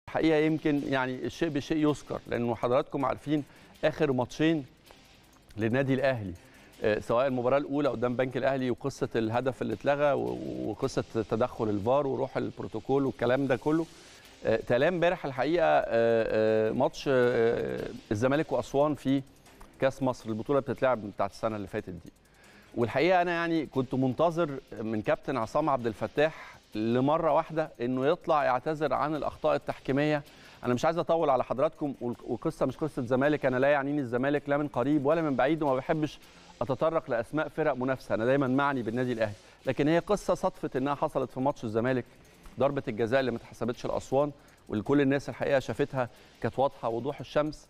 الحقيقه يمكن يعني الشيء بشيء يذكر لانه حضراتكم عارفين اخر ماتشين للنادي الاهلي آه، سواء المباراه الاولى قدام بنك الاهلي وقصه الهدف اللي اتلغى و- وقصه تدخل الفار وروح البروتوكول والكلام ده كله آه، تلاه امبارح الحقيقه آه، آه، ماتش آه، الزمالك واسوان في كاس مصر البطوله بتتلعب بتاعت السنه اللي فاتت دي والحقيقه انا يعني كنت منتظر من كابتن عصام عبد الفتاح لمره واحده انه يطلع يعتذر عن الاخطاء التحكيميه انا مش عايز اطول على حضراتكم والقصه مش قصه زمالك انا لا يعنيني الزمالك لا من قريب ولا من بعيد وما بحبش اتطرق لاسماء فرق منافسه انا دايما معني بالنادي الاهلي لكن هي قصه صدفه انها حصلت في ماتش الزمالك ضربه الجزاء اللي ما اتحسبتش لاسوان واللي كل الناس الحقيقه شافتها كانت واضحه وضوح الشمس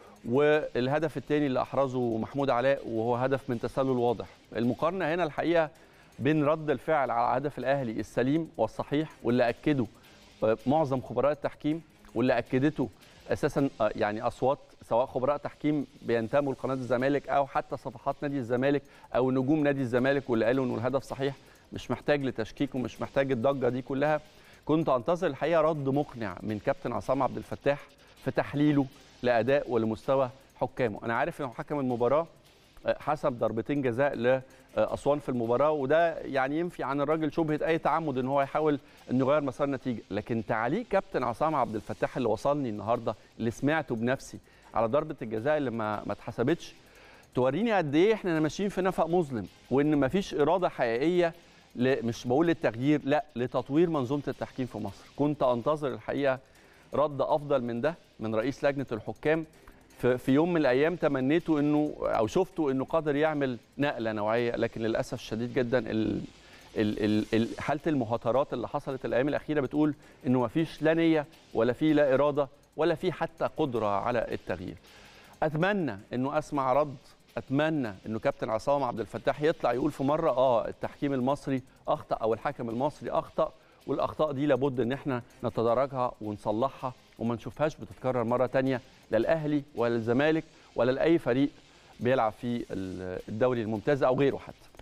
والهدف الثاني اللي احرزه محمود علاء وهو هدف من تسلل واضح المقارنه هنا الحقيقه بين رد الفعل على هدف الاهلي السليم والصحيح واللي اكده معظم خبراء التحكيم واللي اكدته اساسا آه، يعني اصوات سواء خبراء تحكيم بينتموا لقناه الزمالك او حتى صفحات نادي الزمالك او نجوم نادي الزمالك واللي قالوا انه الهدف صحيح مش محتاج لتشكيك ومش محتاج الضجه دي كلها كنت انتظر الحقيقه رد مقنع من كابتن عصام عبد الفتاح في تحليله لاداء ولمستوى حكامه انا عارف انه حكم المباراه آه، حسب ضربتين جزاء لاسوان في المباراه وده يعني ينفي عن الراجل شبهه اي تعمد ان هو يحاول انه يغير مسار النتيجه لكن تعليق كابتن عصام عبد الفتاح اللي وصلني النهارده اللي سمعته بنفسي على ضربه الجزاء اللي ما ما اتحسبتش توريني قد ايه احنا ماشيين في نفق مظلم وان مفيش اراده حقيقيه ل... مش بقول للتغيير لا لتطوير منظومه التحكيم في مصر كنت انتظر الحقيقه رد افضل من ده من رئيس لجنه الحكام في في يوم من الايام تمنيته انه او شفته انه قادر يعمل نقله نوعيه لكن للاسف الشديد جدا ال ال ال ال حاله المهاترات اللي حصلت الايام الاخيره بتقول انه ما فيش لا نيه ولا في لا اراده ولا في حتى قدره على التغيير اتمنى انه اسمع رد اتمنى انه كابتن عصام عبد الفتاح يطلع يقول في مره اه التحكيم المصري اخطا او الحكم المصري اخطا والاخطاء دي لابد ان احنا نتداركها ونصلحها وما نشوفهاش بتتكرر مره تانية لا الاهلي ولا الزمالك ولا لاي فريق بيلعب في الدوري الممتاز او غيره حتى